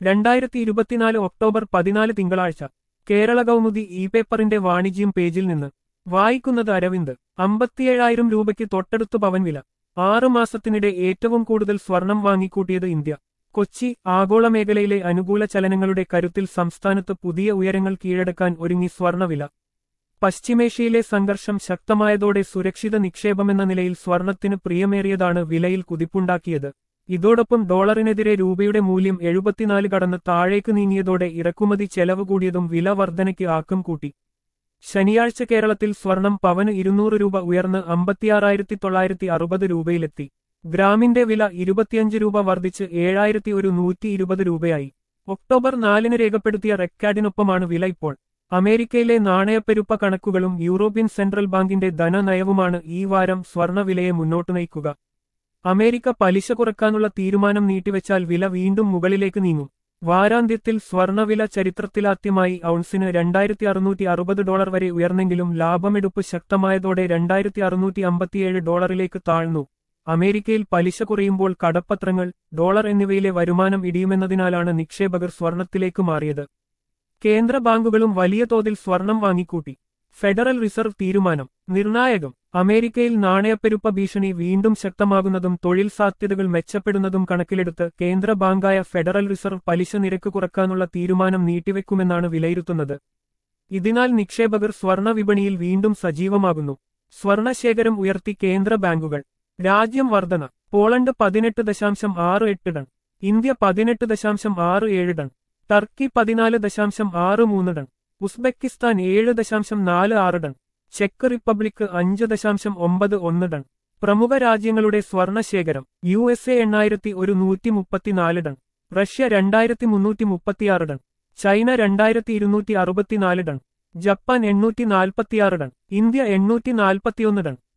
രണ്ടായിരത്തി ഇരുപത്തിനാല് ഒക്ടോബർ പതിനാല് തിങ്കളാഴ്ച കേരള കൗമുദി ഇ പേപ്പറിന്റെ വാണിജ്യം പേജിൽ നിന്ന് വായിക്കുന്നത് അരവിന്ദ് അമ്പത്തിയേഴായിരം രൂപയ്ക്ക് തൊട്ടടുത്ത് പവൻ വില ആറു മാസത്തിനിടെ ഏറ്റവും കൂടുതൽ സ്വർണം വാങ്ങിക്കൂട്ടിയത് ഇന്ത്യ കൊച്ചി ആഗോള മേഖലയിലെ അനുകൂല ചലനങ്ങളുടെ കരുത്തിൽ സംസ്ഥാനത്ത് പുതിയ ഉയരങ്ങൾ കീഴടക്കാൻ ഒരുങ്ങി സ്വർണവില പശ്ചിമേഷ്യയിലെ സംഘർഷം ശക്തമായതോടെ സുരക്ഷിത നിക്ഷേപമെന്ന നിലയിൽ സ്വർണത്തിന് പ്രിയമേറിയതാണ് വിലയിൽ കുതിപ്പുണ്ടാക്കിയത് ഇതോടൊപ്പം ഡോളറിനെതിരെ രൂപയുടെ മൂല്യം എഴുപത്തിനാല് കടന്ന് താഴേക്ക് നീങ്ങിയതോടെ ഇറക്കുമതി ചെലവ് കൂടിയതും വില വർധനയ്ക്ക് ആക്കം കൂട്ടി ശനിയാഴ്ച കേരളത്തിൽ സ്വർണം പവന് ഇരുന്നൂറ് രൂപ ഉയർന്ന് അമ്പത്തിയാറായിരത്തി തൊള്ളായിരത്തി അറുപത് രൂപയിലെത്തി ഗ്രാമിന്റെ വില ഇരുപത്തിയഞ്ച് രൂപ വർദ്ധിച്ച് ഏഴായിരത്തി ഒരു നൂറ്റി ഇരുപത് രൂപയായി ഒക്ടോബർ നാലിന് രേഖപ്പെടുത്തിയ റെക്കാർഡിനൊപ്പമാണ് വില ഇപ്പോൾ അമേരിക്കയിലെ നാണയപ്പെരുപ്പ കണക്കുകളും യൂറോപ്യൻ സെൻട്രൽ ബാങ്കിന്റെ ധനനയവുമാണ് ഈ വാരം സ്വർണവിലയെ മുന്നോട്ട് നയിക്കുക അമേരിക്ക പലിശ കുറക്കാനുള്ള തീരുമാനം നീട്ടിവെച്ചാൽ വില വീണ്ടും മുകളിലേക്ക് നീങ്ങും വാരാന്ത്യത്തിൽ സ്വർണവില ചരിത്രത്തിലാദ്യമായി ഔൺസിന് രണ്ടായിരത്തി അറുന്നൂറ്റി അറുപത് ഡോളർ വരെ ഉയർന്നെങ്കിലും ലാഭമെടുപ്പ് ശക്തമായതോടെ രണ്ടായിരത്തി അറുന്നൂറ്റി അമ്പത്തിയേഴ് ഡോളറിലേക്ക് താഴ്ന്നു അമേരിക്കയിൽ പലിശ കുറയുമ്പോൾ കടപ്പത്രങ്ങൾ ഡോളർ എന്നിവയിലെ വരുമാനം ഇടിയുമെന്നതിനാലാണ് നിക്ഷേപകർ സ്വർണത്തിലേക്ക് മാറിയത് കേന്ദ്ര ബാങ്കുകളും വലിയ തോതിൽ സ്വർണം വാങ്ങിക്കൂട്ടി ഫെഡറൽ റിസർവ് തീരുമാനം നിർണായകം അമേരിക്കയിൽ നാണയപ്പെരുപ്പ ഭീഷണി വീണ്ടും ശക്തമാകുന്നതും തൊഴിൽ സാധ്യതകൾ മെച്ചപ്പെടുന്നതും കണക്കിലെടുത്ത് കേന്ദ്ര ബാങ്കായ ഫെഡറൽ റിസർവ് പലിശ നിരക്ക് കുറക്കാനുള്ള തീരുമാനം നീട്ടിവെക്കുമെന്നാണ് വിലയിരുത്തുന്നത് ഇതിനാൽ നിക്ഷേപകർ സ്വർണ വിപണിയിൽ വീണ്ടും സജീവമാകുന്നു സ്വർണശേഖരം ഉയർത്തി കേന്ദ്ര ബാങ്കുകൾ രാജ്യം വർധന പോളണ്ട് പതിനെട്ട് ദശാംശം ആറ് എട്ട് ടൺ ഇന്ത്യ പതിനെട്ട് ദശാംശം ആറ് ഏഴ് ടൺ ടർക്കി പതിനാല് ദശാംശം ആറ് മൂന്ന് ടൺ ഉസ്ബെക്കിസ്ഥാൻ ഏഴ് ദശാംശം നാല് ആറ് ടൺ ചെക്ക് റിപ്പബ്ലിക് അഞ്ച് ദശാംശം ഒമ്പത് ഒന്ന് ടൺ പ്രമുഖ രാജ്യങ്ങളുടെ സ്വർണശേഖരം യു എസ് എ എണ്ണായിരത്തി ഒരു നൂറ്റി മുപ്പത്തിനാല് ടൺ റഷ്യ രണ്ടായിരത്തി മുന്നൂറ്റി മുപ്പത്തിയാറ് ടൺ ചൈന രണ്ടായിരത്തി ഇരുന്നൂറ്റി അറുപത്തിനാല് ടൺ ജപ്പാൻ എണ്ണൂറ്റി നാൽപ്പത്തിയാറ് ടൺ ഇന്ത്യ എണ്ണൂറ്റി നാൽപ്പത്തിയൊന്ന് ടൺ